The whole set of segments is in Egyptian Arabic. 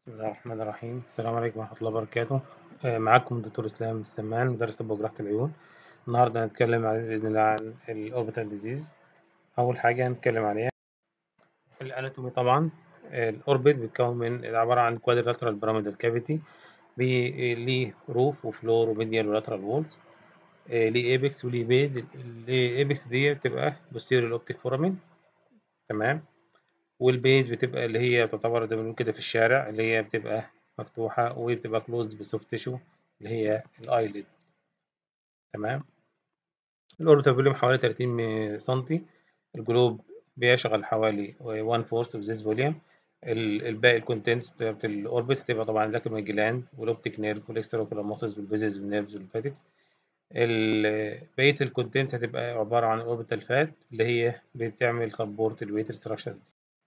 بسم الله الرحمن الرحيم السلام عليكم ورحمة الله وبركاته آه، معاكم الدكتور إسلام السمان مدرس طب وجراحة العيون النهاردة هنتكلم عن بإذن الله عن الأوربيتال ديزيز أول حاجة هنتكلم عليها الأناتومي طبعا الأوربت بيتكون من عبارة عن كوادرلاترال بيراميدال كافيتي ليه روف وفلور وميديال ولاترال وولز ليه ايبكس وليه بيز الايبكس دي بتبقى بوستيريور اوبتيك فورامين تمام والبيز بتبقى اللي هي تعتبر زي ما بنقول كده في الشارع اللي هي بتبقى مفتوحة وبتبقى كلوزد بسوفت تيشو اللي هي الايلid تمام الاوربيتال فوليوم حوالي 30 سنتي الجلوب بيشغل حوالي 1 فورث اوف ذيس فوليوم الباقي الكونتنتس بتاعت الاوربت هتبقى طبعا اللاكريمال جلاند والاوبتيك نيرف والاكسترا اوكولار ماسلز والفيزز والنيرفز والليمفاتكس بقية الكونتنتس هتبقى عبارة عن اوربيتال فات اللي هي بتعمل سبورت الويتر ستراكشرز دي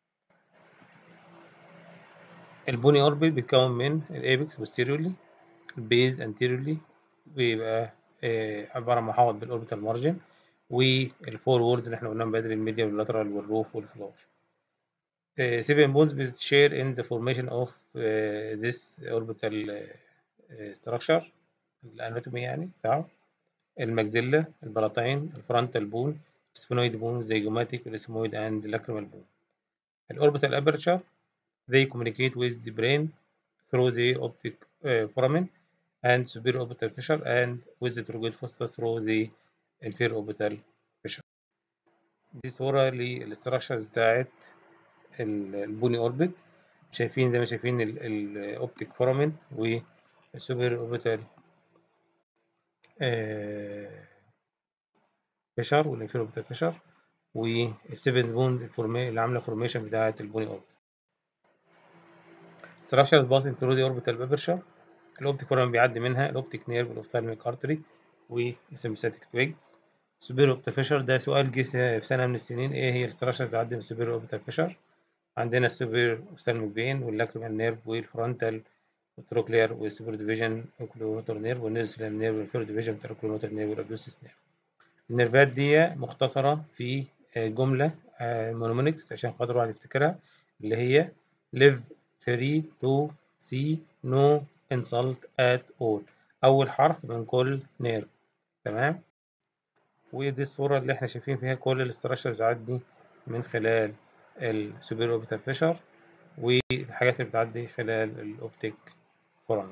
البوني اوربت بيتكون من الايبكس بوستيريورلي البيز انتيريورلي بيبقى آه عبارة عن محاوط بالاوربيتال مارجن والفور ووردز اللي احنا قلناهم بدري الميديا واللاترال والروف والفلور Uh, seven bones will share in the formation of uh, this orbital uh, structure الاناتومي يعني بتاعه المجزلة البلاطين الفرونتال بون سفينويد بون زيجوماتيك الاسمويد and lacrimal bone الأوربيتال aperture they communicate with the brain through the optic uh, foramen and superior orbital fissure and with the troglodyte fossa through the inferior orbital fissure دي صورة للستراكشرز بتاعت البوني اوربت شايفين زي ما شايفين الاوبتيك فورامين والسوبر اوربيتال فيشر والانفير اوربيتال فيشر والسيفن بوند اللي عامله فورميشن بتاعه البوني اوربت structures passing through the orbital aperture الاوبتيك فورامين بيعدي منها الاوبتيك نيرف والاوفثالميك ارتري والسمباثيك تويجز سوبر اوربيتال فيشر ده سؤال جه في سنه من السنين ايه هي الاستراكشر اللي بتعدي من السوبر اوربيتال فيشر عندنا السوبر اوفثالميك فين واللاكريمال نيرف والفرونتال والتروكلير والسوبر ديفيجن اوكلوموتور نيرف والنيزلان نيرف والفيرو ديفيجن بتاع الاوكلوموتور نيرف والابدوسيس نيرف النيرفات دي مختصرة في جملة مونومونكس عشان خاطر واحد يفتكرها اللي هي live free to see no insult at all أول حرف من كل نيرف تمام ودي الصورة اللي احنا شايفين فيها كل الاستراكشر بتعدي من خلال السوبر اوربيتال فيشر والحاجات اللي بتعدي خلال الاوبتيك فورامين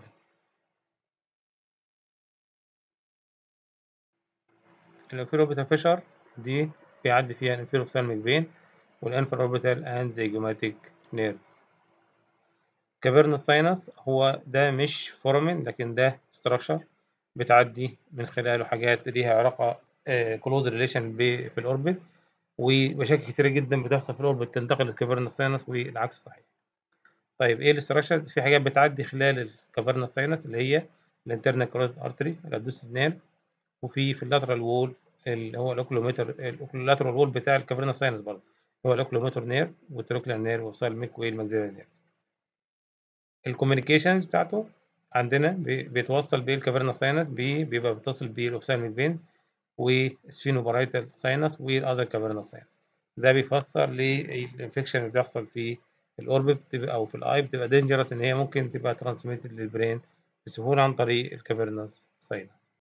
الانفير اوربيتال فيشر دي بيعدي فيها الانفير اوفثالميك فين والانفير اوربيتال اند زيجوماتيك نيرف كافيرنس ساينس هو ده مش فورامين لكن ده ستراكشر بتعدي من خلاله حاجات ليها علاقة كلوز ريليشن في الاوربت ومشاكل كتيرة جدا بتحصل في الاوربت تنتقل للكافيرنس ساينس والعكس صحيح طيب ايه الاستراكشرز في حاجات بتعدي خلال الكافيرنس ساينس اللي هي الانترنال كاروتيد ارتري الادوسيس نيرف وفي في اللاترال وول اللي هو الاوكلومتر اللاترال وول بتاع الكافيرنس ساينس برضه هو الاوكلومتر نيرف والتروكلير نيرف والسالميك والماكسيلاري نيرف الكوميونيكيشنز بتاعته عندنا بيتوصل بيه الكافيرنس ساينس بيبقى بيتصل بيه الاوفثالميك فينز والسفينوبارايتال ساينس والاذر كافيرنس ساينس ده بيفسر ليه الانفكشن اللي بتحصل في الاوربت بتبقى او في الاي بتبقى دينجرس ان هي ممكن تبقى ترانسميتد للبرين بسهوله عن طريق الكافيرنس ساينس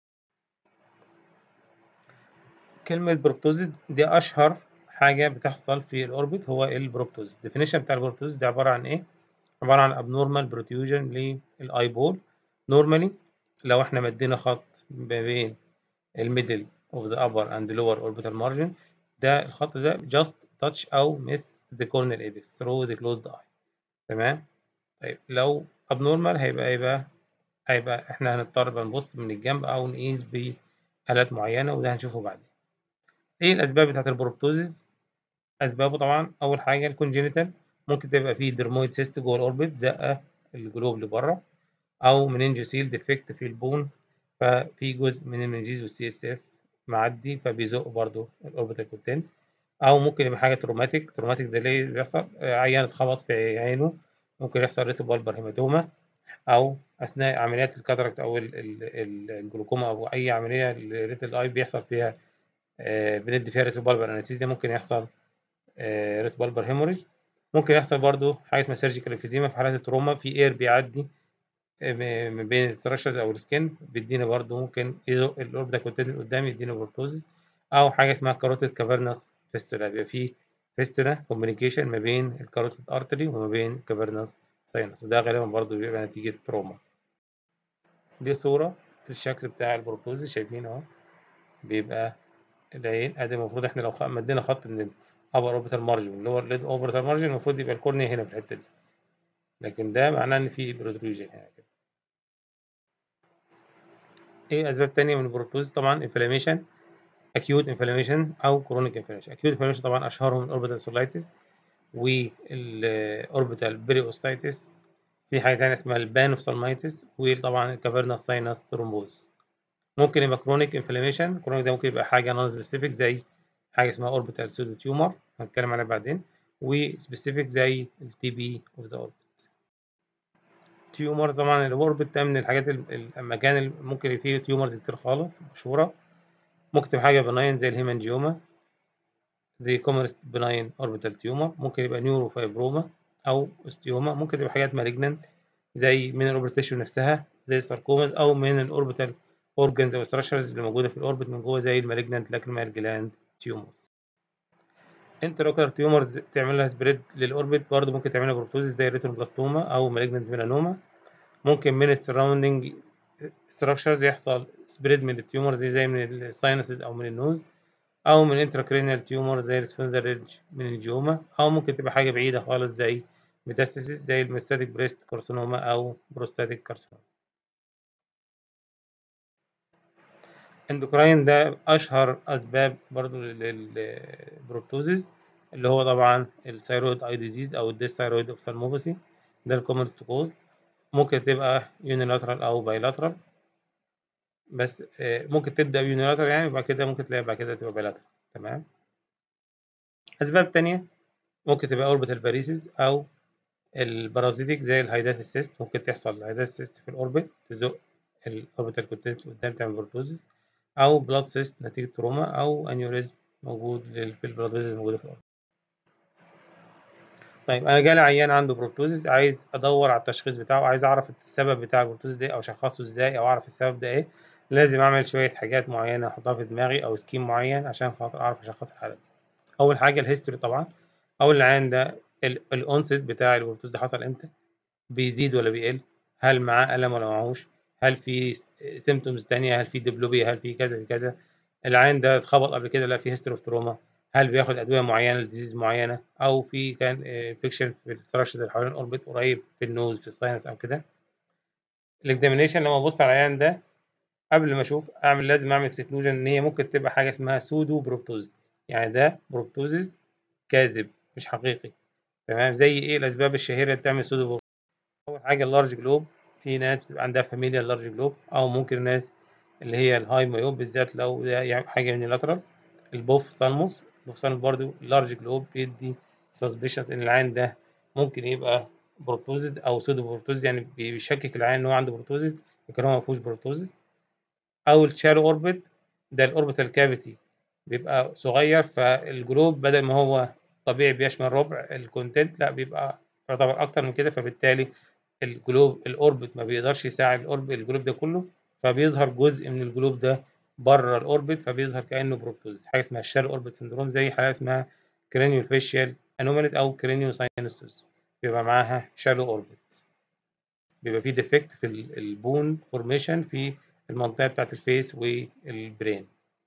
كلمه بروبتوزيس دي اشهر حاجه بتحصل في الاوربت هو البروبتوزيس الديفينيشن بتاع البروبتوزيس ده عباره عن ايه عباره عن abnormal protrusion للاي بول نورمالي لو احنا مدينا خط ما بين الميدل of the upper and the lower orbital margin ده الخط ده just touch أو miss the corneal apex through the closed eye تمام طيب لو abnormal هيبقى يبقى هيبقى احنا هنضطر بقى نبص من الجنب أو نقيس بآلات معينة وده هنشوفه بعدين ايه الأسباب بتاعت البروبتوزيس أسبابه طبعا أول حاجة الكونجينيتال ممكن تبقى فيه درمويد سيست جوه الأوربت زقة الجلوب لبره أو مننجوسيل ديفكت في البون ففي جزء من المنجيز والسي اس اف معدي فبيزق برضو الاوربيتال كونتنت او ممكن يبقى حاجه تروماتيك تروماتيك ده ليه بيحصل عيان اتخبط في عينه ممكن يحصل ريتو بالبر هيماتوما او اثناء عمليات الكاتراكت او الجلوكوما او اي عمليه لريت الاي بيحصل فيها بندي فيها ريتو بالبر انستيزيا ممكن يحصل ريتو بالبر هيموريج ممكن يحصل برضو حاجه اسمها سيرجيكال انفيزيما في حالات التروما في اير بيعدي ما بين الستراكشرز او السكين بيدينا برضو ممكن يزق الاوربيتال كونتنت قدام يدينا بروتوزس او حاجه اسمها كاروتيد كافرنس فيستولا بيبقى في فيستولا كوميونيكيشن ما بين الكاروتيد ارتري وما بين كافرنس ساينس وده غالبا برضو بيبقى نتيجه تروما دي صوره الشكل بتاع البروتوزس شايفين اهو بيبقى العين ادي المفروض احنا لو مدينا خط من الابر اوربيتال مارجن اللي هو الليد اوربيتال مارجن المفروض يبقى الكورنيا هنا في الحته دي لكن ده معناه ان في بروتروجن هنا كده ايه اسباب تانية من البروتوز طبعا انفلاميشن اكيوت انفلاميشن او كرونيك انفلاميشن اكيوت انفلاميشن طبعا اشهرهم الاوربيتال سولايتس والاوربيتال بريوستايتس في حاجه ثانيه اسمها البانوفسالمايتس وطبعا الكافيرنا ساينس ثرومبوز ممكن يبقى كرونيك انفلاميشن كرونيك ده ممكن يبقى حاجه نون سبيسيفيك زي حاجه اسمها اوربيتال سودو تيومر هنتكلم عليها بعدين وسبيسيفيك زي التي بي اوف ذا اوربت تيومرز طبعا الاوربت ده من الحاجات المكان اللي ممكن فيه تيومرز كتير خالص مشهوره ممكن تبقى حاجه بناين زي الهيمانجيوما زي كومرست بناين اوربيتال تيومر ممكن يبقى نيورو فايبروما او اوستيوما ممكن تبقى حاجات مالجننت زي من الاوربيتال تيشو نفسها زي الساركوماز او من الاوربيتال اورجنز او ستراكشرز اللي موجوده في الاوربت من جوه زي المالجننت لاكريمال جلاند تيومرز انتراوكلر تيومرز تعمل لها سبريد للاوربت برضه ممكن تعمل لها بروتوزيس زي الريتروبلاستوما او مالجننت ميلانوما ممكن من السراوندنج ستراكشرز يحصل سبريد من التيومرز زي من الساينسز او من النوز او من انتراكرينيال تيومر زي السبندر ريدج من الجيوما او ممكن تبقى حاجه بعيده خالص زي ميتاستاسيس زي الميستاتيك بريست كارسينوما او بروستاتيك كارسينوما اندوكراين ده اشهر اسباب برضو للبروتوزيس اللي هو طبعا الثيرويد اي ديزيز او الديستايرويد اوفثالموباثي ده الكومنست كوز ممكن تبقى يونيلاترال او بايلاترال بس ممكن تبدا يونيلاترال يعني وبعد كده ممكن تلاقي بعد كده تبقى بايلاترال تمام اسباب تانية ممكن تبقى اوربيتال باريسيس او البارازيتيك زي الهايدات السيست ممكن تحصل هايدات السيست في الاوربت تزق الاوربيتال كونتنت قدام تعمل بروتوزيس او بلاد سيست نتيجه تروما او انيوريزم موجود في البلاد فيزز موجوده في الارض طيب انا جالي عيان عنده بروتوزيس عايز ادور على التشخيص بتاعه عايز اعرف السبب بتاع البروتوزيس ده او اشخصه ازاي او اعرف السبب ده ايه لازم اعمل شويه حاجات معينه احطها في دماغي او سكيم معين عشان خاطر اعرف اشخص الحاله دي اول حاجه الهيستوري طبعا اول العيان ده الاونست بتاع البروتوزيس ده حصل امتى بيزيد ولا بيقل هل معاه الم ولا معهوش هل في سيمتومز تانية هل في دبلوبيا هل في كذا في كذا العين ده اتخبط قبل كده لا في هيستوري اوف تروما هل بياخد ادويه معينه لديزيز معينه او في كان انفكشن في الستراكشرز اللي حوالين الاوربت قريب في النوز في الساينس او كده الاكزامينيشن لما ابص على العيان ده قبل ما اشوف اعمل لازم اعمل اكسكلوجن ان هي ممكن تبقى حاجه اسمها سودو بروبتوز يعني ده بروبتوزيس كاذب مش حقيقي تمام زي ايه الاسباب الشهيره اللي بتعمل سودو بروبتوز اول حاجه اللارج جلوب في ناس بتبقى عندها فاميليا لارج جلوب او ممكن ناس اللي هي الهاي مايوب بالذات لو ده حاجه يونيلاترال البوف سالموس البوف سالموس برضو لارج جلوب بيدي سسبشنس ان العين ده ممكن يبقى بروتوزيس او سودو بروتوزيس يعني بيشكك العين ان هو عنده بروتوزيس لكن هو ما فيهوش بروتوزيس او الشالو اوربت ده الاوربيتال كافيتي بيبقى صغير فالجلوب بدل ما هو طبيعي بيشمل ربع الكونتنت لا بيبقى يعتبر اكتر من كده فبالتالي الجلوب الاوربت ما بيقدرش يساعد الاوربت الجلوب ده كله فبيظهر جزء من الجلوب ده بره الاوربت فبيظهر كانه بروبتوز حاجه اسمها الشال اوربت سندروم زي حاله اسمها كرينيو فيشيال انوماليز او كرينيو ساينستوس بيبقى معاها شالو اوربت بيبقى فيه ديفكت في البون فورميشن في المنطقه بتاعه الفيس والبرين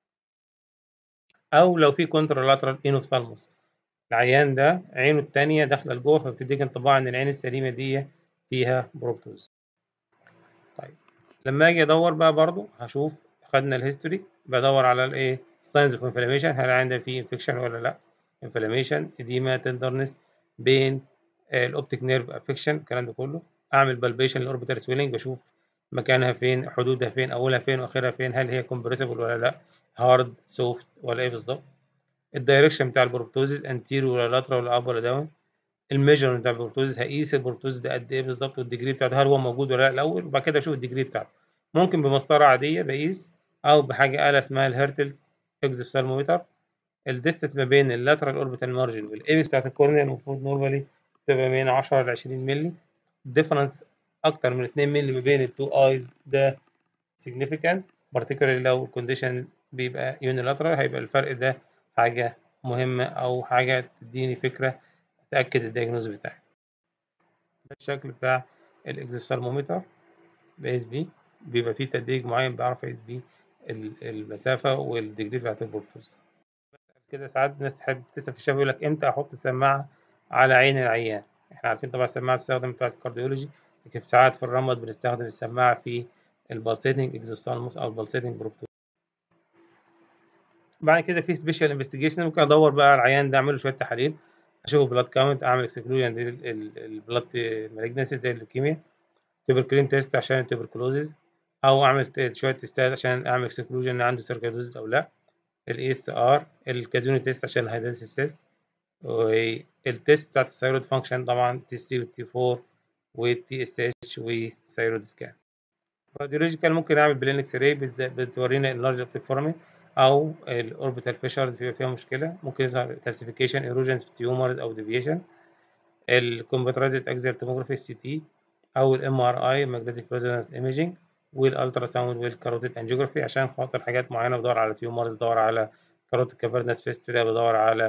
او لو في كونترالاترال انوفثالموس العيان ده عينه التانية داخله لجوه فبتديك انطباع ان العين السليمه دي فيها بروبتوز طيب لما اجي ادور بقى برضو هشوف خدنا الهيستوري بدور على الايه ساينز اوف انفلاميشن هل عندي فيه انفكشن ولا لا انفلاميشن اديما تندرنس بين الاوبتيك نيرف افكشن الكلام ده كله اعمل بالبيشن للاوربيتال سويلنج بشوف مكانها فين حدودها فين اولها فين واخرها فين هل هي كومبريسبل ولا لا هارد سوفت ولا ايه بالظبط الدايركشن بتاع البروبتوزيس انتيريور ولا لاترال ولا اب ولا داون الميجرمنت بتاع البروتوزيس هقيس البروتوزيس ده قد ايه بالظبط والديجري بتاعته هل هو موجود ولا لا الاول وبعد كده اشوف الديجري بتاعته ممكن بمسطره عاديه بقيس او بحاجه اله اسمها الهيرتل اكزوفثالمومتر الديستنس ما بين اللاترال اوربيتال مارجن والايبكس بتاعت الكورنيا المفروض نورمالي تبقى من 10 ل 20 مللي ديفرنس اكتر من 2 مللي ما بين التو ايز ده significant particularly لو الكونديشن بيبقى unilateral هيبقى الفرق ده حاجة مهمة أو حاجة تديني فكرة تأكد الدياجنوز بتاعي ده الشكل بتاع الاكزوثرمومتر بقيس بيه بيبقى فيه تدريج معين بعرف اقيس بيه المسافة والديجري بتاعت البروتوز كده ساعات الناس تحب تسأل في الشباب يقول لك امتى احط السماعة على عين العيان احنا عارفين طبعا السماعة بتستخدم بتاعت الكارديولوجي لكن ساعات في الرمد بنستخدم السماعة في البالسيتنج اكزوثالموس او البالسيتنج بروتوز بعد كده في سبيشال انفستيجيشن ممكن ادور بقى على العيان ده اعمل له شويه تحاليل اشوف بلاد كاونت اعمل اكسكلوجن للبلاد مالجنسي زي اللوكيميا تبركلين تيست عشان التبركلوزز او اعمل شويه تيستات عشان اعمل اكسكلوجن ان عنده سيركيدوزز او لا الاي اس ار الكازوني تيست عشان الهيدرسيس تيست والتيست بتاعت الثايرويد فانكشن طبعا تي 3 والتي 4 والتي اس اتش والثايرويد سكان راديولوجيكال ممكن اعمل بلين اكس راي بتورينا اللارج اوبتيك فورمي او الاوربيتال فيشر بيبقى فيها مشكله ممكن يظهر كالسيفيكيشن ايروجنز في تيومرز او ديفيشن الكمبيوترايزد اكزيال توموجرافي السي تي او الام ار اي ماجنتيك ريزونانس ايميجينج والالترا ساوند والكاروتيد انجيوجرافي عشان خاطر حاجات معينه بدور على تيومرز بدور على كاروتيد كافرنس فيستولا بدور على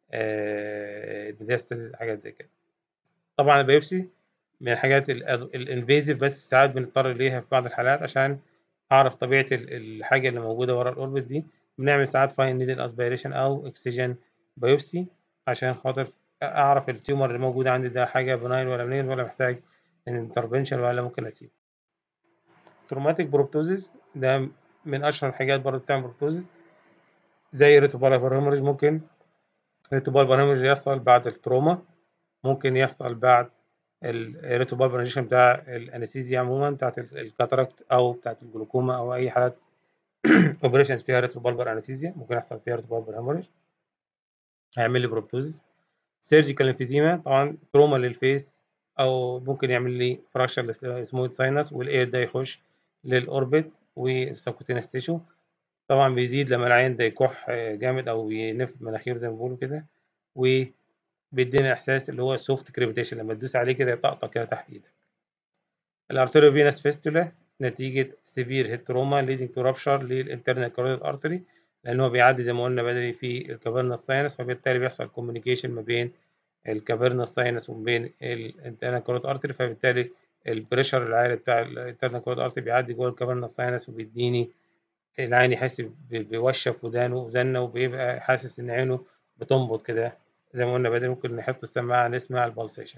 ميتاستاسيس حاجات زي كده طبعا البيوبسي من الحاجات الانفيزيف بس ساعات بنضطر ليها في بعض الحالات عشان اعرف طبيعه الحاجه اللي موجوده ورا الاوربت دي بنعمل ساعات فاين نيدل اسبيريشن او اكسجين بايوبسي عشان خاطر اعرف التيومر اللي موجود عندي ده حاجه بناين ولا منين ولا محتاج انترفنشن ولا ممكن اسيب تروماتيك بروبتوزيس ده من اشهر الحاجات برضه بتعمل بروبتوزيس زي ريتوبال هيموريج ممكن ريتوبال هيموريج يحصل بعد التروما ممكن يحصل بعد الريتوبال برانيشن بتاع الانستيزيا عموما بتاعت الكاتاراكت او بتاعت الجلوكوما او اي حالات اوبريشنز فيها ريتروبالبر انستيزيا ممكن يحصل فيها ريتروبالبر هيموريج هيعمل لي بروبتوزيس سيرجيكال انفيزيما طبعا تروما للفيس او ممكن يعمل لي فراكشر سموث ساينس والاير ده يخش للاوربت والسبكوتينس تيشو طبعا بيزيد لما العين ده يكح جامد او ينف مناخيره زي ما بيقولوا كده و بيدينا احساس اللي هو سوفت كريبيتيشن لما تدوس عليه كده يطقطق كده تحت ايدك الارتيريو فينس فيستولا نتيجه سيفير هيد تروما ليدنج تو رابشر للانترنال كاروتيد ارتري لان هو بيعدي زي ما قلنا بدري في الكافيرنا ساينس فبالتالي بيحصل كوميونيكيشن ما بين الكافيرنا ساينس وما بين الانترنال كاروتيد ارتري فبالتالي البريشر العالي بتاع الانترنال كاروتيد ارتري بيعدي جوه الكافيرنا ساينس وبيديني العين يحس بوشه في ودانه وزنه وبيبقى حاسس ان عينه بتنبض كده زي ما قلنا بدري ممكن نحط السماعة نسمع البلسيشن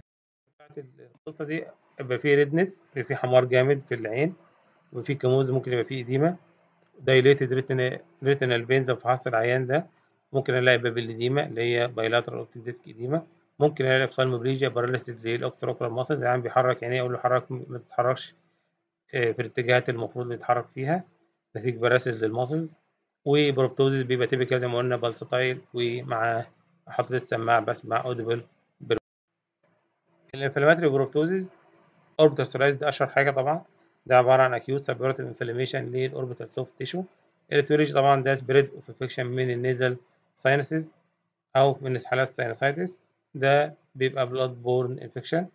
القصة دي يبقى فيه ريدنس يبقى فيه حمار جامد في العين وفي كموز ممكن يبقى فيه إديمة دايليتد ريتينال فينز في فحص العيان ده ممكن الاقي بابيليديما اللي هي بايلاترال اوبتيك ديسك إديمة ممكن الاقي افثالموبليجيا باراليسيس للاوكسروكرال ماسلز العيان بيحرك عينيه اقول له حرك ما تتحركش في الاتجاهات المفروض يتحرك فيها نتيجة باراليسيس للماسلز وبروبتوزيس بيبقى تيبيكال زي ما قلنا بالسطايل ومعاه حطيت السماعة بسمع اوديبل الانفلاماتري بروبتوزيس اوربيتال سورايز ده اشهر حاجة طبعا ده عبارة عن acute suburative انفلاميشن للاوربيتال سوفت تيشو الاتوريج طبعا ده سبريد اوف انفكشن من النيزل ساينسز او من حالات الساينسايتس ده بيبقى بلاد بورن انفكشن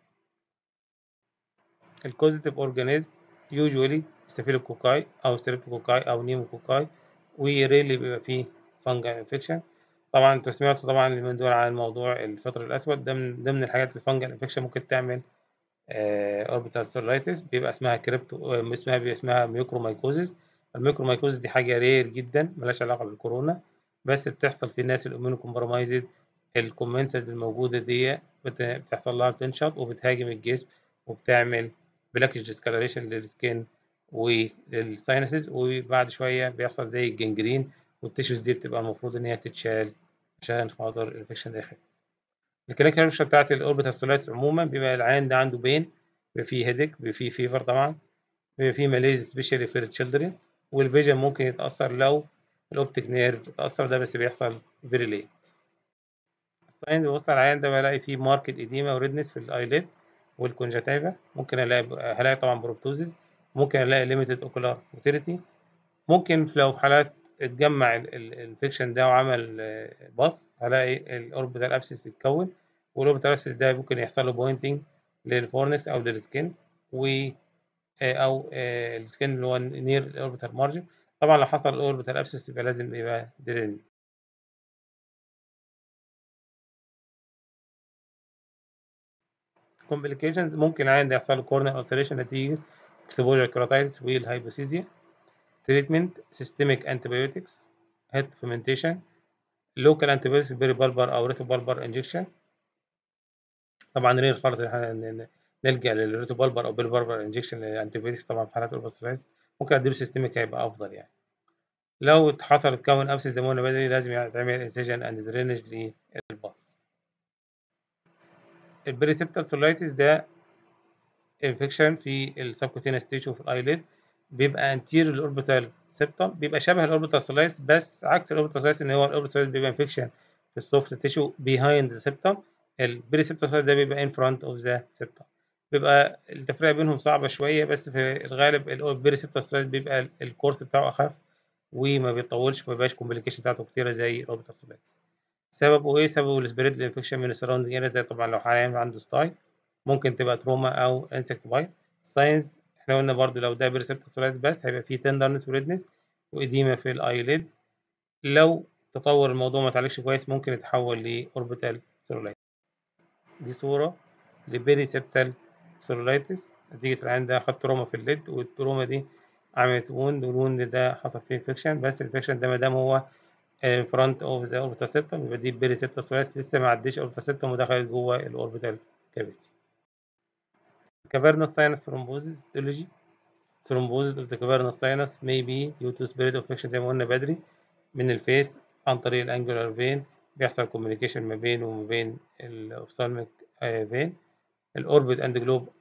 الكوزيتيف اورجانيزم يوجوالي ستافيلوكوكاي او ستريبتوكوكاي او نيموكوكاي وريلي بيبقى فيه فانجل انفكشن طبعا انتوا سمعتوا طبعا اليومين دول عن موضوع الفطر الاسود ده من ضمن الحاجات الفانجل انفكشن ممكن تعمل اوربيتال سيرلايتس بيبقى اسمها كريبتو اسمها بيبقى اسمها ميوكرومايكوزيس الميوكرومايكوزيس دي حاجه رير جدا ملهاش علاقه بالكورونا بس بتحصل في الناس الاميونو كومبرومايزد الكومنسز الموجوده دي بتحصل لها بتنشط وبتهاجم الجسم وبتعمل بلاكج ديسكالريشن للسكين وللساينسز وبعد شويه بيحصل زي الجنجرين والتيشوز دي بتبقى المفروض ان هي تتشال عشان خاطر الانفكشن ده يخف الكلينيكال بيكتشر بتاعت الاوربيتال سولايتس عموما بيبقى العيان ده عنده بين بيبقى فيه هيدك بيبقى فيه فيفر طبعا بيبقى فيه ماليز سبيشالي في التشيلدرن والفيجن ممكن يتاثر لو الاوبتيك نيرف اتاثر ده بس بيحصل فيري ليت الساينز ببص على العيان ده بلاقي فيه ماركت اديما وريدنس في الايليد والكونجاتيفا ممكن الاقي هلاقي طبعا بروبتوزيس ممكن الاقي ليميتد اوكولار موتيليتي ممكن لو في حالات اتجمع الانفكشن ده وعمل بص هلاقي الاوربيتال ابسيس يتكون والاوربيتال ابسس ده ممكن يحصل له بوينتنج للفورنكس او للسكين و او السكين اللي هو نير الاوربيتال مارجن طبعا لو حصل الاوربيتال ابسس يبقى لازم يبقى درين complications ممكن عندي يحصل له corneal ulceration نتيجة exposure keratitis والهايبوسيزيا treatment systemic antibiotics head fermentation local antibiotics بريبالبر أو ريتوبالبر injection طبعا رير خالص احنا نلجأ للريتوبالبر أو بريبالبر انجكشن للانتيبيوتكس طبعا في حالات الأوربوسلايز ممكن أديله سيستميك هيبقى أفضل يعني لو حصل تكون أبسس زي ما قلنا بدري لازم يتعمل انسيجن اند درينج للباص البريسبتال سولايتس ده انفكشن في السبكوتينس تيشو في الايليد بيبقى انتير الاوربيتال سيبتم بيبقى شبه الاوربيتال سولايتس بس عكس الاوربيتال سولايتس ان هو الاوربيتال سولايتس بيبقى انفكشن في السوفت تيشو بيهايند ذا سيبتم البريسبتال سولايتس ده بيبقى ان فرونت اوف ذا سيبتم بيبقى التفرقه بينهم صعبه شويه بس في الغالب البريسبتال سولايتس بيبقى الكورس بتاعه اخف وما بيطولش ما بيبقاش كومبليكيشن بتاعته كتيره زي الاوربيتال سولايتس سببه ايه سببه السبريد الانفكشن من السراوندنج اريا زي طبعا لو حاليا عنده ستاي ممكن تبقى تروما او انسكت بايت ساينز احنا قلنا برضو لو ده بريسبتور سولايتس بس هيبقى فيه تندرنس وريدنس واديما في الايليد لو تطور الموضوع ما اتعالجش كويس ممكن يتحول لاوربيتال سيلولايتس دي صوره لبيريسبتال سيلولايتس نتيجه العين ده خد تروما في الليد والتروما دي عملت ووند والوند ده حصل فيه انفكشن بس الانفكشن ده ما دام هو فرونت اوف ذا اوربيتال سيبتم يبقى دي بيريسبتال سولايتس لسه ما عديش اوربيتال سيبتم ودخلت جوه الاوربيتال كافيتي cavernous sinus thrombosis etiology thrombosis of the cavernous sinus may be due to spread of infection زي ما قلنا بدري من الفيس عن طريق الانجولار فين بيحصل كوميونيكيشن ما بينه وما بين الاوفثالميك فين الاوربت اند جلوب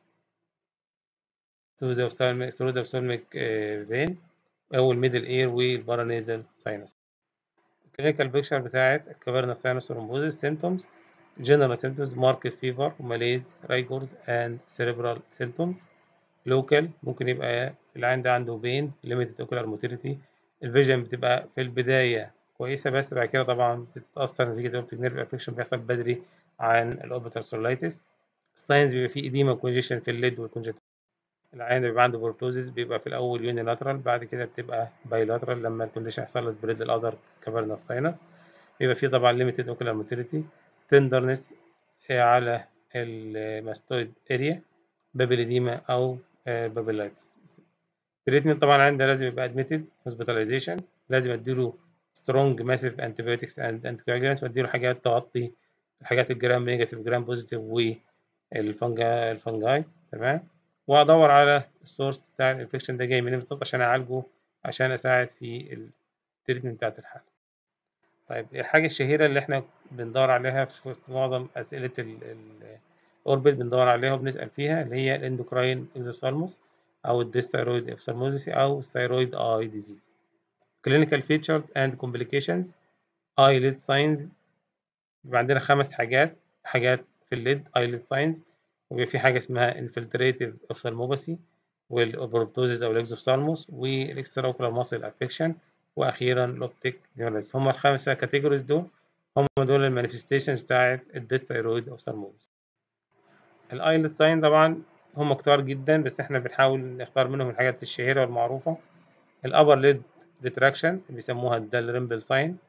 through the ophthalmic through the ophthalmic vein او الميدل اير والبارانيزال ساينس الكلينيكال بيكتشر بتاعت الكافيرنس ساينس ثرومبوزيس symptoms general symptoms marked fever malaise rigors and cerebral symptoms local ممكن يبقى العين ده عنده بين limited ocular motility الفيجن بتبقى في البداية كويسة بس بعد كده طبعا بتتأثر نتيجة الاوبتيك نيرف افكشن بيحصل بدري عن الاوبيتال سولايتس الساينز بيبقى فيه إديمة وكونجيشن في الليد والكونجكتيف العين بيبقى عنده بروتوزيس بيبقى في الأول يونيلاترال بعد كده بتبقى بايلاترال لما الكونديشن يحصل له سبريد للأذر كافيرنس ساينس بيبقى فيه طبعا ليميتد اوكولار موتيليتي تندرنس على الماستويد اريا بابيليديما او بابيلايتس تريتمنت طبعا عندنا لازم يبقى ادميتد هوسبيتاليزيشن لازم اديله سترونج ماسيف انتيبيوتكس اند انتيكواجولانت واديله حاجات تغطي الحاجات الجرام نيجاتيف جرام بوزيتيف والفنجا الفنجاي تمام وادور على السورس بتاع الانفكشن ده جاي منين بالظبط عشان اعالجه عشان اساعد في التريتمنت بتاعت الحاله طيب الحاجة الشهيرة اللي احنا بندور عليها في معظم أسئلة الأوربت بندور عليها وبنسأل فيها اللي هي الاندوكراين اكزوثالموس أو الديستيرويد افثالموزيس أو الثيرويد اي ديزيز clinical features and complications eyelid signs يبقى عندنا خمس حاجات حاجات في الليد eyelid signs ويبقى في حاجة اسمها infiltrative ophthalmopathy والبروبتوزيس أو الاكزوثالموس والاكسترا اوكولار ماسل افكشن واخيرا الاوبتيك نيورالز هم الخمسه كاتيجوريز دول هم دول المانيفستيشنز بتاعت الديستيرويد اوفثالموز الايلت ساين طبعا هم كتار جدا بس احنا بنحاول نختار منهم الحاجات الشهيره والمعروفه الابر ليد ريتراكشن بيسموها الدالريمبل ساين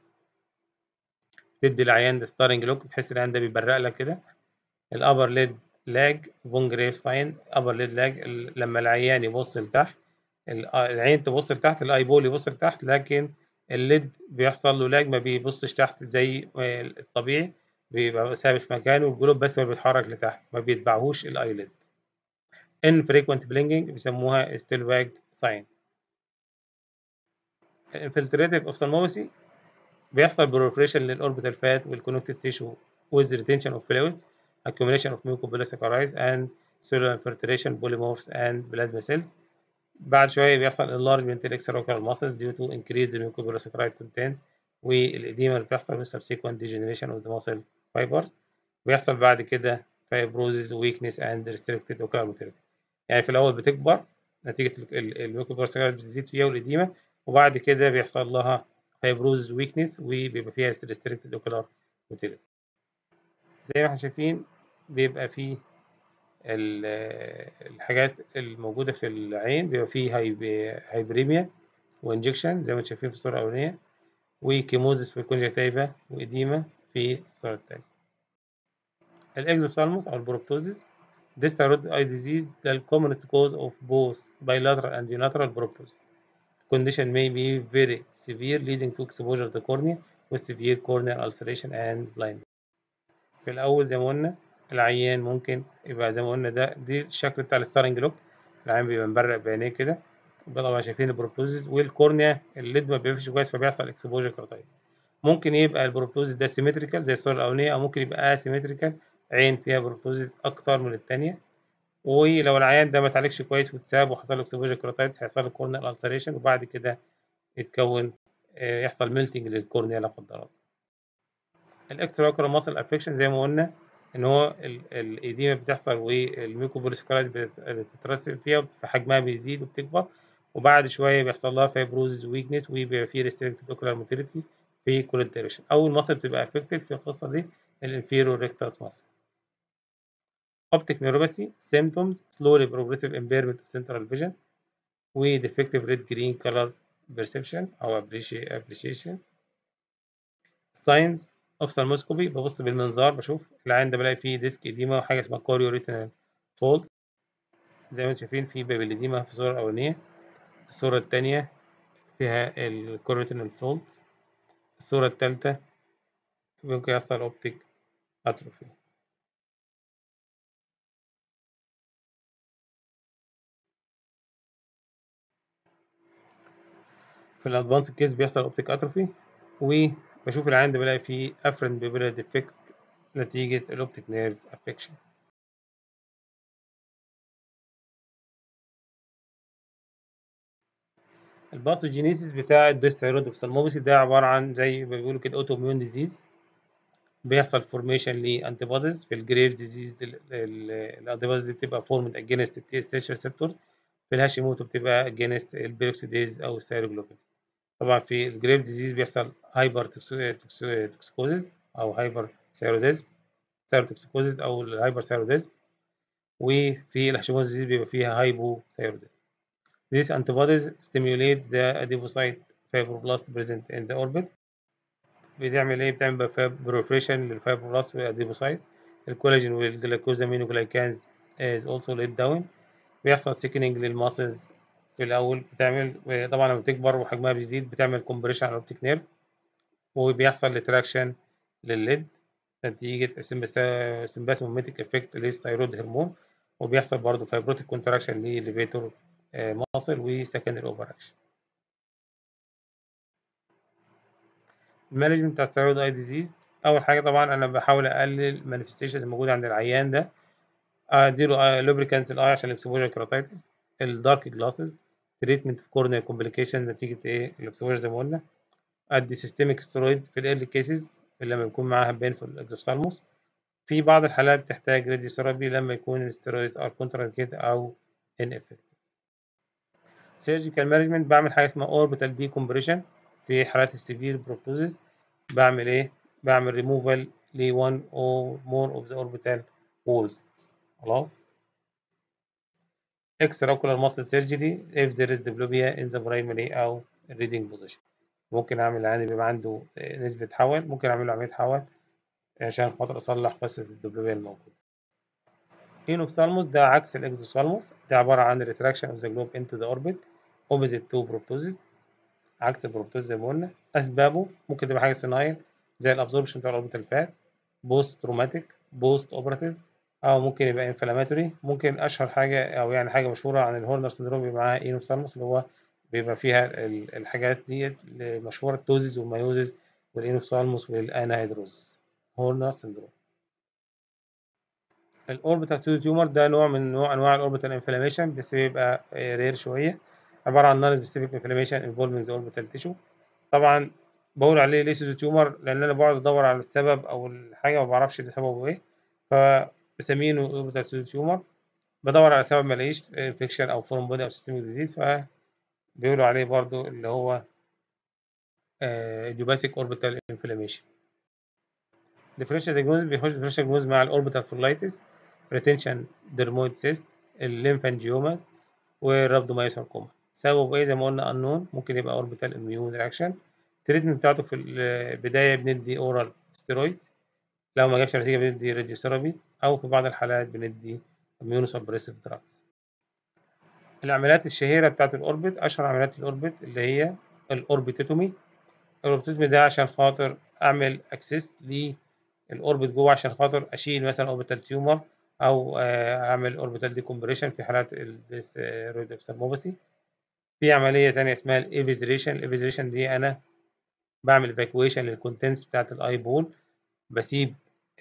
تدي العيان ده ستارنج لوك بتحس العيان ده بيبرق لك كده الابر ليد لاج فون جريف ساين ابر ليد لاج لما العيان يبص لتحت العين تبص لتحت الاي بول يبص لتحت لكن الليد بيحصل له لاج ما بيبصش تحت زي الطبيعي بيبقى ثابت في مكانه والجلوب بس هو بيتحرك لتحت ما بيتبعهوش الايليد infrequent blinking بيسموها still wag sign infiltrative ophthalmopathy بيحصل proliferation للأوربيتال فات والكونكتيف تيشو with retention of fluids accumulation of mucopolysaccharides and cellular infiltration polymorphs and plasma cells بعد شوية بيحصل enlargement extraocular muscles due to increased mucopolysaccharide content والإديمة اللي بتحصل with subsequent degeneration of the muscle fibers بيحصل بعد كده fibrosis weakness and restricted ocular motility يعني في الأول بتكبر نتيجة الميوكوبوليساكرايد بتزيد فيها والإديمة وبعد كده بيحصل لها fibrosis weakness وبيبقى فيها restricted ocular motility زي ما احنا شايفين بيبقى فيه الحاجات الموجودة في العين بيبقى فيه هايبريميا وانجكشن زي ما انتم شايفين في الصورة الأولانية وكيموزيس في الكونجكتيفا وإديمة في الصورة التانية الإكزوفثالموس أو البروبتوزيس This thyroid eye disease the commonest cause of both bilateral and unilateral proptosis. Condition may be very severe leading to exposure to cornea with severe corneal ulceration and blindness. في الأول زي ما قلنا العيان ممكن يبقى زي ما قلنا ده دي الشكل بتاع الستارنج لوك العيان بيبقى مبرق بعينيه كده طبعا شايفين البروبتوزيس والكورنيا الليد ما بيقفش كويس فبيحصل اكسبوجر كراتايتس ممكن يبقى البروبتوزيس ده سيمتريكال زي الصورة الأولانية أو ممكن يبقى اسيمتريكال عين فيها بروبتوزيس أكتر من التانية ولو العيان ده ما اتعالجش كويس واتساب وحصل له اكسبوجر كراتايتس هيحصل له كورنيال السريشن وبعد كده يتكون يحصل ميلتنج للكورنيا لا قدر الله. الاكسترا ماسل افكشن زي ما قلنا ان هو الايديما بتحصل والميكوبوليسكرايز بتترسب فيها فحجمها بيزيد وبتكبر وبعد شويه بيحصل لها فايبروزز ويكنس ويبقى في ريستريكتد اوكولار موتيليتي في كل الدايركشن اول ماسل بتبقى افكتد في القصه دي الانفيرور ريكتاس ماسل optic neuropathy symptoms slowly progressive impairment of central vision و defective red green color perception أو appreciation signs ophthalmoscopy ببص بالمنظار بشوف العين ده بلاقي فيه ديسك إديمة وحاجة اسمها كوريو ريتينال فولد زي ما انتم شايفين في باب الإديمة في الصورة الأولانية الصورة التانية فيها الكوريو ريتينال فولد الصورة التالتة ممكن يحصل أوبتيك أتروفي في الادفانس كيس بيحصل اوبتيك اتروفي وبشوف العين ده بلاقي فيه افرن بيبرا ديفكت نتيجة الاوبتيك نيرف افكشن الباثوجينيسيس بتاع الديستيرويد اوفثالموباثي ده عبارة عن زي ما بيقولوا كده اوتو اميون ديزيز بيحصل فورميشن لانتي بوديز في الجريف ديزيز الانتي بوديز دي بتبقى فورمد اجينست التي اس اتش ريسبتورز في الهاشيموتو بتبقى اجينست البيروكسيديز او السيروجلوبين طبعا في الجريف ديزيز بيحصل هايبر توكسيكوزيز او هايبر ثيروديزم ثيروتوكسيكوزيز او الهايبر ثيروديزم وفي الهاشيموتو ديزيز بيبقى فيها هايبو ثيروديزم These antibodies stimulate the adipocyte fibroblast present in the orbit بتعمل ايه بتعمل proliferation للفايبروبلاست والاديبوسايت الكولاجين والجلايكوزامينوجلايكانز is also laid down بيحصل سيكنينج للماسلز في الاول بتعمل طبعا لما بتكبر وحجمها بيزيد بتعمل كومبريشن على الاوبتيك نيرف وبيحصل ريتراكشن للليد نتيجة سمباسموميتيك افكت للثيرويد هرمون وبيحصل برضه فايبروتيك كونتراكشن للليفيتور ماسل وسكندري اوفر اكشن المانجمنت بتاع الثيرويد اي ديزيز اول حاجه طبعا انا بحاول اقلل المانيفستيشنز الموجوده عند العيان ده اديله لوبريكانت الاي عشان الاكسبوجر كراتايتس الدارك جلاسز تريتمنت في كورنيا كومبليكيشن نتيجه ايه الاكسبوجر زي ما قلنا ادي سيستميك ستيرويد في الايرلي كيسز اللي لما يكون معاها بين في الاكزوثالموس في بعض الحالات بتحتاج راديو ثيرابي لما يكون الستيرويدز ار كونتراكيد او ان افكت سيرجيكال مانجمنت بعمل حاجه اسمها اوربيتال دي كومبريشن في حالات السيفير بروبتوزيس بعمل ايه بعمل ريموفال ل 1 or more of the orbital walls خلاص extraocular muscle surgery if there is diplopia in the primary أو reading position ممكن أعمل عادي بيبقى عنده نسبة حول ممكن أعمل له عملية حول عشان خاطر أصلح قصة الدبلوبيا الموجودة. إينوبسالموس ده عكس الإكزوسالموس ده عبارة عن retraction of the globe into the orbit opposite to proptosis عكس البروبتوز زي ما قلنا أسبابه ممكن تبقى حاجة صناعية زي الأبزوربشن بتاع الأوربيتال فات بوست تروماتيك بوست أوبراتيف او ممكن يبقى انفلاماتوري ممكن اشهر حاجه او يعني حاجه مشهوره عن الهورنر سندروم بيبقى معاها اينوثالموس اللي هو بيبقى فيها الحاجات ديت مشهوره التوزيز والمايوزيز والاينوثالموس والانهيدروز هورنر سندروم الاوربيتال سيدو تيومر ده نوع من نوع انواع الاوربيتال انفلاميشن بس بيبقى رير شويه عباره عن نون سبيسيفيك انفلاميشن انفولفنج ذا اوربيتال تيشو طبعا بقول عليه ليه سيدو تيومر لان انا بقعد ادور على السبب او الحاجه ما بعرفش ده سببه ايه ف بسمينه اوربيتال سيدو تيومر بدور على سبب ما الاقيش انفكشن او فورم بودي او سيستميك ديزيز فبيقولوا عليه برضو اللي هو ايديوباثيك اوربيتال انفلاميشن differential diagnosis بيخش differential diagnosis مع الاوربيتال سولايتس retention dermoid cyst الليمفانجيوماز والرابدومايوساركوما سببه ايه زي ما قلنا unknown ممكن يبقى اوربيتال اميون رياكشن التريتمنت بتاعته في البدايه بندي اورال ستيرويد لو ما جابش نتيجه بندي راديوثيرابي او في بعض الحالات بندي اميونو سبريسيف دراجز العمليات الشهيره بتاعت الاوربت اشهر عمليات الاوربت اللي هي الاوربيتومي الاوربيتومي ده عشان خاطر اعمل اكسس للاوربت جوه عشان خاطر اشيل مثلا اوربيتال تيومر او اعمل اوربيتال ديكومبريشن في حالات الرويد اوف في عمليه ثانيه اسمها الايفيزريشن الايفيزريشن دي انا بعمل ايفاكويشن للكونتنتس بتاعت الاي بول بسيب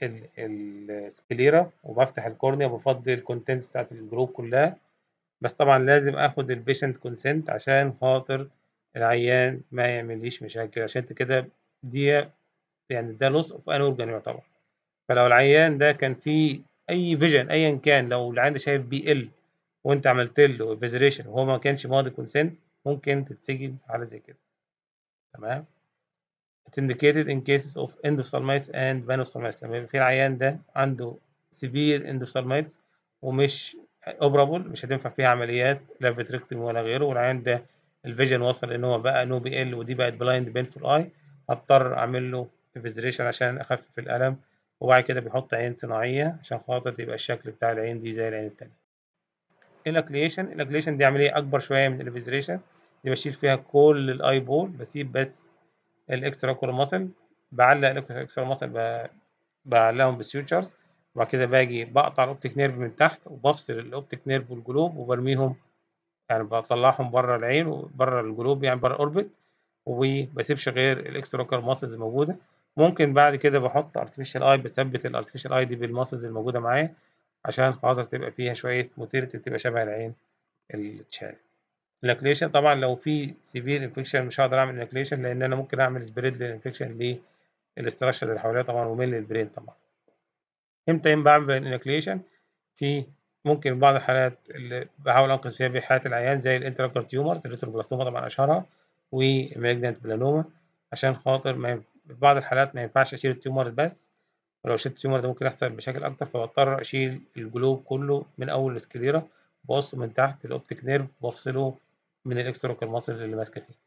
السكليرا وبفتح الكورنيا وبفضي الكونتنتس بتاعت الجروب كلها بس طبعا لازم اخد البيشنت كونسنت عشان خاطر العيان ما يعمليش مشاكل عشان كده دي يعني ده لوس اوف ان اورجان يعتبر فلو العيان ده كان فيه اي فيجن ايا كان لو العيان ده شايف بي ال وانت عملت له فيزريشن وهو ما كانش ماضي كونسنت ممكن تتسجن على زي كده تمام It's indicated in cases of endophthalmitis and panophthalmitis لما يبقى في العيان ده عنده severe endophthalmitis ومش اوبرابل مش هتنفع فيها عمليات لا فيتريكتومي ولا غيره والعيان ده الفيجن وصل ان هو بقى نو بي ال ودي بقت بلايند بين في الاي هضطر اعمل له فيزريشن عشان اخفف الالم وبعد كده بيحط عين صناعيه عشان خاطر تبقى الشكل بتاع العين دي زي العين التانية الاكليشن الاكليشن دي عمليه اكبر شويه من الفيزريشن دي بشيل فيها كل الاي بول بسيب بس الاكسترا كور ماسل بعلق الاكسترا ماسل بعلقهم بالسيوتشرز وبعد كده باجي بقطع الاوبتيك نيرف من تحت وبفصل الاوبتيك نيرف والجلوب وبرميهم يعني بطلعهم بره العين وبره الجلوب يعني بره الاوربت وبسيبش غير الاكسترا كور ماسلز الموجوده ممكن بعد كده بحط ارتفيشال اي بثبت الارتفيشال اي دي بالماسلز الموجوده معايا عشان خاطر تبقى فيها شويه موتيلتي تبقى شبه العين اللي اتشالت الاكليشن طبعا لو في سيفير انفكشن مش هقدر اعمل الاكليشن لان انا ممكن اعمل سبريد للانفكشن للاستراكشرز اللي حواليها طبعا وميل للبرين طبعا امتى بعمل الانكليشن في ممكن بعض الحالات اللي بحاول انقذ فيها بحالات العيان زي الانتراكر تيومرز الريتروبلاستوما طبعا اشهرها ومالجنانت بلانوما عشان خاطر ما في بعض الحالات ما ينفعش اشيل التيومر بس ولو شلت التيومر ده ممكن يحصل مشاكل اكتر فبضطر اشيل الجلوب كله من اول السكليرا بقصه من تحت الاوبتيك نيرف وافصله من الاكستروكال ماسل اللي ماسكه فيه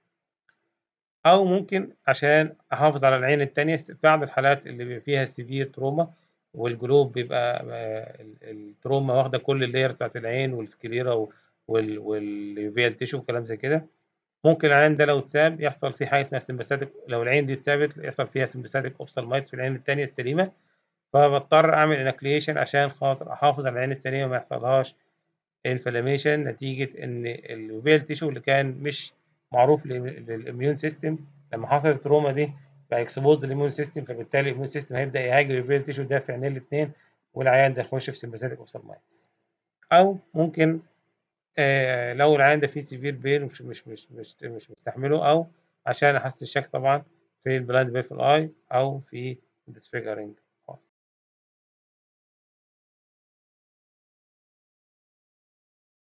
او ممكن عشان احافظ على العين التانية في بعض الحالات اللي بيبقى فيها سيفير تروما والجلوب بيبقى التروما واخده كل اللايرز بتاعت العين والسكليرا والفيال تيشو وكلام زي كده ممكن العين ده لو اتساب يحصل فيه حاجه اسمها سمباثيك لو العين دي اتسابت يحصل فيها سمباثيك اوفسالمايتس في العين التانية السليمه فبضطر اعمل انكليشن عشان خاطر احافظ على العين السليمه ما يحصلهاش انفلاميشن نتيجه ان الفيال تيشو اللي كان مش معروف للاميون سيستم لما حصلت التروما دي بقى اكسبوزد للاميون سيستم فبالتالي الاميون سيستم هيبدا يهاجم الفيال تيشو ده في عينين الاثنين والعيان ده يخش في سمباثيك اوفسالمايتس او ممكن آه لو العيان ده فيه سيفير بين مش مش مش مش, مش مستحمله او عشان احسن الشك طبعا في البلاند بين في الاي او في الديسفيجرنج